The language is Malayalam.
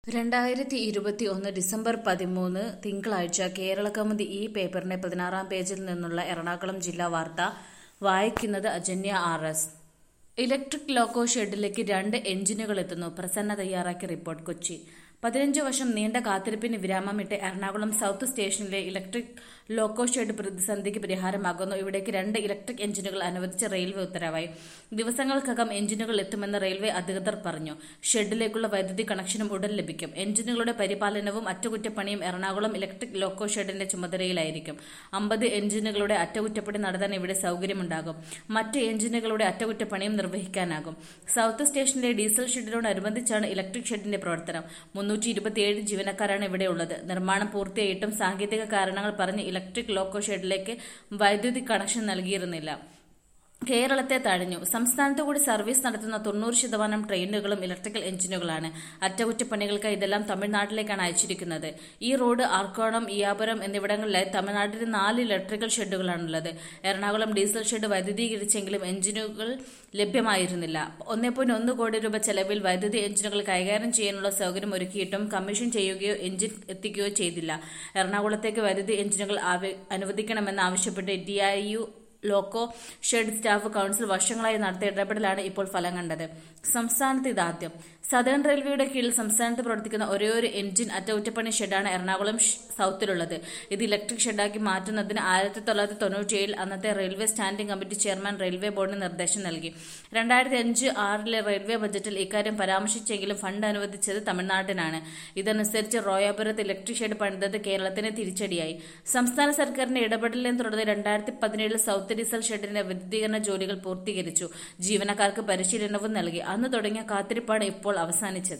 രണ്ടായിരത്തി ഇരുപത്തി ഒന്ന് ഡിസംബർ പതിമൂന്ന് തിങ്കളാഴ്ച കേരളകൗമുദി ഈ പേപ്പറിന്റെ പതിനാറാം പേജിൽ നിന്നുള്ള എറണാകുളം ജില്ലാ വാർത്ത വായിക്കുന്നത് Ajanya R S electric loco ഷെഡിലേക്ക് രണ്ട് എഞ്ചിനുകൾ എത്തുന്നു പ്രസന്ന തയ്യാറാക്കിയ റിപ്പോർട്ട് കൊച്ചി പതിനഞ്ച് വർഷം നീണ്ട കാത്തിരിപ്പിന് വിരാമമിട്ട് എറണാകുളം സൗത്ത് സ്റ്റേഷനിലെ ഇലക്ട്രിക് ലോക്കോ ഷെഡ് പ്രതിസന്ധിക്ക് പരിഹാരമാകുന്നു ഇവിടേക്ക് രണ്ട് ഇലക്ട്രിക് എഞ്ചിനുകൾ അനുവദിച്ച റെയിൽവേ ഉത്തരവായി ദിവസങ്ങൾക്കകം എഞ്ചിനുകൾ എത്തുമെന്ന് റെയിൽവേ അധികൃതർ പറഞ്ഞു ഷെഡിലേക്കുള്ള വൈദ്യുതി കണക്ഷനും ഉടൻ ലഭിക്കും എഞ്ചിനുകളുടെ പരിപാലനവും അറ്റകുറ്റപ്പണിയും എറണാകുളം ഇലക്ട്രിക് ലോക്കോ ഷെഡിന്റെ ചുമതലയിലായിരിക്കും അമ്പത് എഞ്ചിനുകളുടെ അറ്റകുറ്റപ്പണി നടത്താൻ ഇവിടെ സൗകര്യമുണ്ടാകും മറ്റ് എഞ്ചിനുകളുടെ അറ്റകുറ്റപ്പണിയും നിർവഹിക്കാനാകും സൗത്ത് സ്റ്റേഷനിലെ ഡീസൽ ഷെഡിനോടനുബന്ധിച്ചാണ് ഇലക്ട്രിക് ഷെഡിന്റെ പ്രവർത്തനം മുന്നൂറ്റി ഇരുപത്തിയേഴ് ജീവനക്കാരാണ് ഇവിടെയുള്ളത് നിർമ്മാണം പൂർത്തിയായിട്ടും സാങ്കേതിക കാരണങ്ങൾ പറഞ്ഞ് ഇലക്ട്രിക് ലോക്കോ ഷെഡിലേക്ക് വൈദ്യുതി കണക്ഷൻ നൽകിയിരുന്നില്ല കേരളത്തെ തഴഞ്ഞു സംസ്ഥാനത്തു കൂടി സർവീസ് നടത്തുന്ന തൊണ്ണൂറ് ശതമാനം ട്രെയിനുകളും ഇലക്ട്രിക്കൽ എഞ്ചിനുകളാണ് അറ്റകുറ്റപ്പണികൾക്ക് ഇതെല്ലാം തമിഴ്നാട്ടിലേക്കാണ് അയച്ചിരിക്കുന്നത് ഈ റോഡ് ആർക്കോണം ഇയാപുരം എന്നിവിടങ്ങളിലായി തമിഴ്നാട്ടിൽ നാല് ഇലക്ട്രിക്കൽ ഷെഡുകളാണുള്ളത് എറണാകുളം ഡീസൽ ഷെഡ് വൈദ്യുതീകരിച്ചെങ്കിലും എഞ്ചിനുകൾ ലഭ്യമായിരുന്നില്ല ഒന്നേ പോയിന്റ് ഒന്ന് കോടി രൂപ ചെലവിൽ വൈദ്യുതി എഞ്ചിനുകൾ കൈകാര്യം ചെയ്യാനുള്ള സൗകര്യം ഒരുക്കിയിട്ടും കമ്മീഷൻ ചെയ്യുകയോ എഞ്ചിൻ എത്തിക്കുകയോ ചെയ്തില്ല എറണാകുളത്തേക്ക് വൈദ്യുതി എഞ്ചിനുകൾ അനുവദിക്കണമെന്ന് ആവശ്യപ്പെട്ട് DIU loco shed staff council വർഷങ്ങളായി നടത്തിയ ഇടപെടലാണ് ഇപ്പോൾ ഫലം കണ്ടത് സംസ്ഥാനത്ത് ഇതാദ്യം സദേൺ റെയിൽവേയുടെ കീഴിൽ സംസ്ഥാനത്ത് പ്രവർത്തിക്കുന്ന ഒരേയൊരു എഞ്ചിൻ അറ്റകുറ്റപ്പണി ഷെഡാണ് എറണാകുളം സൗത്തിലുള്ളത് ഇത് ഇലക്ട്രിക് ഷെഡാക്കി മാറ്റുന്നതിന് ആയിരത്തി തൊള്ളായിരത്തി തൊണ്ണൂറ്റിയേഴിൽ അന്നത്തെ railway standing committee chairman railway ബോർഡിന് നിർദ്ദേശം നൽകി രണ്ടായിരത്തി അഞ്ച് ആറിലെ റെയിൽവേ ബജറ്റിൽ ഇക്കാര്യം പരാമർശിച്ചെങ്കിലും ഫണ്ട് അനുവദിച്ചത് തമിഴ്നാട്ടിനാണ് ഇതനുസരിച്ച് റോയാപുരത്ത് ഇലക്ട്രിക് ഷെഡ് പണിതത് കേരളത്തിന് തിരിച്ചടിയായി സംസ്ഥാന സർക്കാരിന്റെ ഇടപെടലിനെ തുടർന്ന് രണ്ടായിരത്തി പതിനേഴിൽ സൗത്ത് ഡീസൽ ഷെഡിന്റെ വിദ്യുതീകരണ ജോലികൾ പൂർത്തീകരിച്ചു ജീവനക്കാർക്ക് പരിശീലനവും നൽകി അന്ന് തുടങ്ങിയ കാത്തിരിപ്പാണ് ഇപ്പോൾ അവസാനിച്ചത്